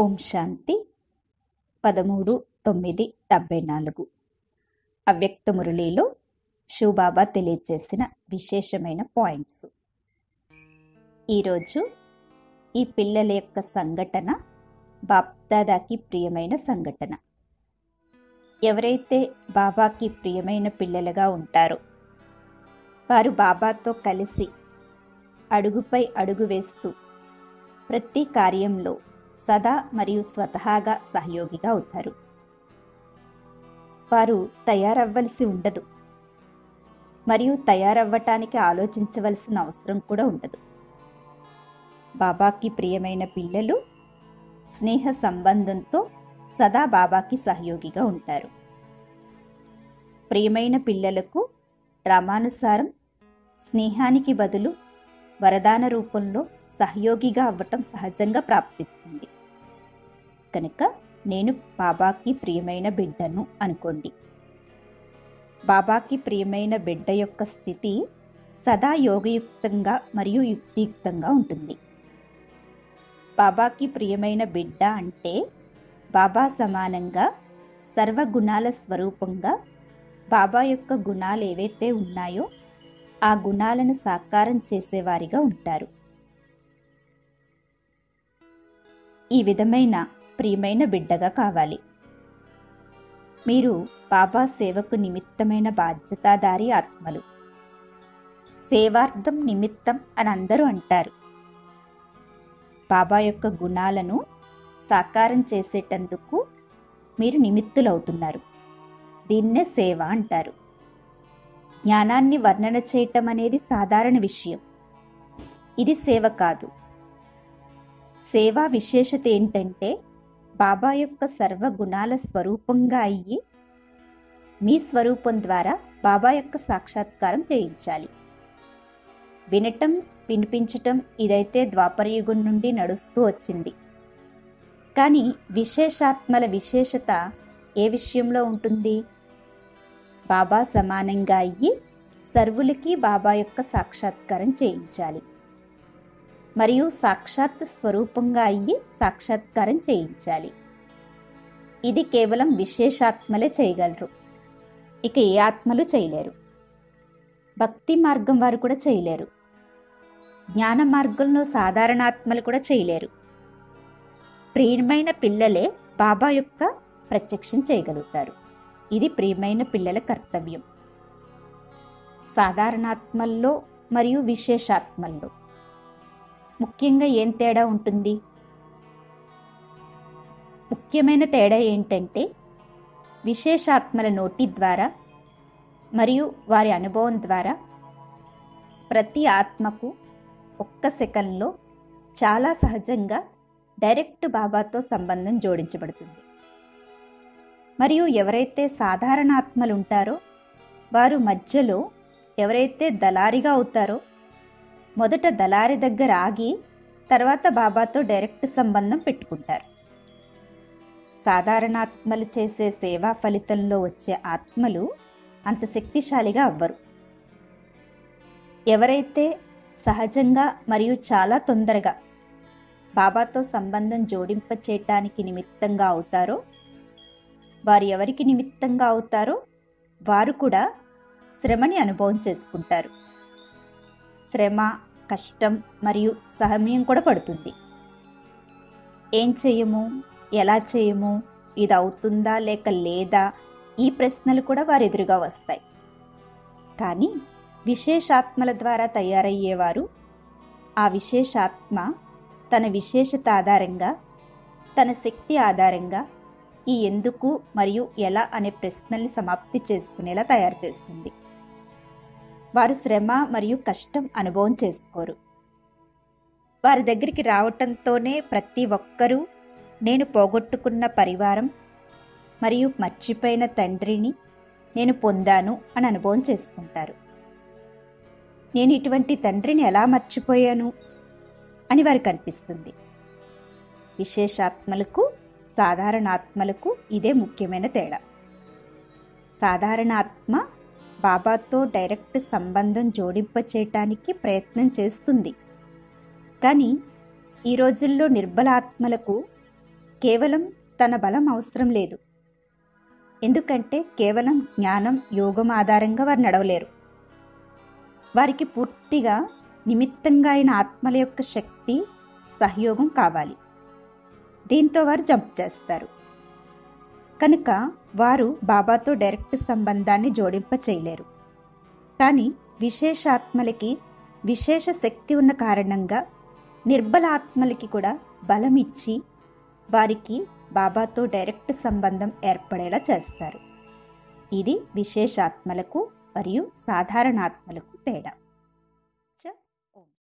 ఓం శాంతి పదమూడు తొమ్మిది డెబ్బై నాలుగు అవ్యక్త మురళిలో శివబాబా తెలియజేసిన విశేషమైన పాయింట్స్ ఈరోజు ఈ పిల్లల యొక్క సంఘటన బాప్దాదాకి ప్రియమైన సంఘటన ఎవరైతే బాబాకి ప్రియమైన పిల్లలుగా ఉంటారో వారు బాబాతో కలిసి అడుగుపై అడుగు వేస్తూ ప్రతి కార్యంలో సదా మరియు స్వతహాగా సహయోగిగా అవుతారు వారు తయారవ్వలసి ఉండదు మరియు తయారవ్వటానికి ఆలోచించవలసిన అవసరం కూడా ఉండదు బాబాకి ప్రియమైన పిల్లలు స్నేహ సంబంధంతో సదా బాబాకి సహయోగిగా ఉంటారు ప్రియమైన పిల్లలకు రామానుసారం స్నేహానికి బదులు వరదాన రూపంలో సహయోగిగా అవ్వటం సహజంగా ప్రాప్తిస్తుంది కనుక నేను బాబాకి ప్రియమైన బిడ్డను అనుకోండి బాబాకి ప్రియమైన బిడ్డ యొక్క స్థితి సదా యోగయుక్తంగా మరియు యుక్తియుక్తంగా ఉంటుంది బాబాకి ప్రియమైన బిడ్డ అంటే బాబా సమానంగా సర్వగుణాల స్వరూపంగా బాబా యొక్క గుణాలు ఏవైతే ఉన్నాయో ఆ గుణాలను సాకారం చేసేవారిగా ఉంటారు ఈ విధమైన ప్రియమైన బిడ్డగా కావాలి మీరు బాబా సేవకు నిమిత్తమైన బాధ్యతాదారి ఆత్మలు సేవార్థం నిమిత్తం అని అందరూ అంటారు బాబా యొక్క గుణాలను సాకారం చేసేటందుకు మీరు నిమిత్తులవుతున్నారు దీన్నే సేవ అంటారు జ్ఞానాన్ని వర్ణన చేయటం అనేది సాధారణ విషయం ఇది సేవ కాదు సేవా విశేషత ఏంటంటే బాబా యొక్క సర్వ గుణాల స్వరూపంగా అయ్యి మీ స్వరూపం ద్వారా బాబా యొక్క సాక్షాత్కారం చేయించాలి వినటం వినిపించటం ఇదైతే ద్వాపరయుగం నుండి నడుస్తూ వచ్చింది కానీ విశేషాత్మల విశేషత ఏ విషయంలో ఉంటుంది బాబా సమానంగా అయ్యి సర్వులకి బాబా యొక్క సాక్షాత్కారం చేయించాలి మరియు సాక్షాత్ స్వరూపంగా అయ్యి సాక్షాత్కారం చేయించాలి ఇది కేవలం విశేషాత్మలే చేయగలరు ఇక ఏ ఆత్మలు చేయలేరు భక్తి మార్గం వారు కూడా చేయలేరు జ్ఞాన మార్గంలో సాధారణ ఆత్మలు కూడా చేయలేరు ప్రియమైన పిల్లలే బాబా యొక్క ప్రత్యక్షం చేయగలుగుతారు ఇది ప్రియమైన పిల్లల కర్తవ్యం సాధారణాత్మల్లో మరియు విశేషాత్మల్లో ముఖ్యంగా ఏం తేడా ఉంటుంది ముఖ్యమైన తేడా ఏంటంటే విశేషాత్మల నోటి ద్వారా మరియు వారి అనుభవం ద్వారా ప్రతి ఆత్మకు ఒక్క సెకండ్లో చాలా సహజంగా డైరెక్ట్ బాబాతో సంబంధం జోడించబడుతుంది మరియు ఎవరైతే సాధారణ ఆత్మలు ఉంటారో వారు మధ్యలో ఎవరైతే దళారిగా అవుతారో మొదట దళారి దగ్గర ఆగి తర్వాత బాబాతో డైరెక్ట్ సంబంధం పెట్టుకుంటారు సాధారణ ఆత్మలు చేసే సేవా ఫలితంలో వచ్చే ఆత్మలు అంత శక్తిశాలిగా అవ్వరు ఎవరైతే సహజంగా మరియు చాలా తొందరగా బాబాతో సంబంధం జోడింప చేయటానికి నిమిత్తంగా అవుతారో వారు ఎవరికి నిమిత్తంగా అవుతారో వారు కూడా శ్రమని అనుభవం చేసుకుంటారు శ్రమ కష్టం మరియు సహమయం కూడా పడుతుంది ఏం చేయము ఎలా చేయము ఇది అవుతుందా లేక లేదా ఈ ప్రశ్నలు కూడా వారి ఎదురుగా వస్తాయి కానీ విశేషాత్మల ద్వారా తయారయ్యేవారు ఆ విశేషాత్మ తన విశేషత ఆధారంగా తన శక్తి ఆధారంగా ఈ ఎందుకు మరియు ఎలా అనే ప్రశ్నల్ని సమాప్తి చేసుకునేలా తయారు చేస్తుంది వారు శ్రమ మరియు కష్టం అనుభవం చేసుకోరు వారి దగ్గరికి రావటంతోనే ప్రతి ఒక్కరూ నేను పోగొట్టుకున్న పరివారం మరియు మర్చిపోయిన తండ్రిని నేను పొందాను అని అనుభవం చేసుకుంటారు నేను ఇటువంటి తండ్రిని ఎలా మర్చిపోయాను అని వారికి అనిపిస్తుంది విశేషాత్మలకు సాధారణ ఆత్మలకు ఇదే ముఖ్యమైన తేడా సాధారణ ఆత్మ బాబాతో డైరెక్ట్ సంబంధం జోడింప చేయటానికి ప్రయత్నం చేస్తుంది కానీ ఈ రోజుల్లో నిర్బల ఆత్మలకు కేవలం తన బలం అవసరం లేదు ఎందుకంటే కేవలం జ్ఞానం యోగం ఆధారంగా వారు నడవలేరు వారికి పూర్తిగా నిమిత్తంగా అయిన ఆత్మల యొక్క శక్తి సహయోగం కావాలి దీంతో వారు జంప్ చేస్తారు కనుక వారు బాబాతో డైరెక్ట్ సంబంధాన్ని జోడింప చేయలేరు కానీ విశేషాత్మలకి విశేష శక్తి ఉన్న కారణంగా నిర్బల ఆత్మలకి కూడా బలం ఇచ్చి వారికి బాబాతో డైరెక్ట్ సంబంధం ఏర్పడేలా చేస్తారు ఇది విశేషాత్మలకు మరియు సాధారణ ఆత్మలకు తేడా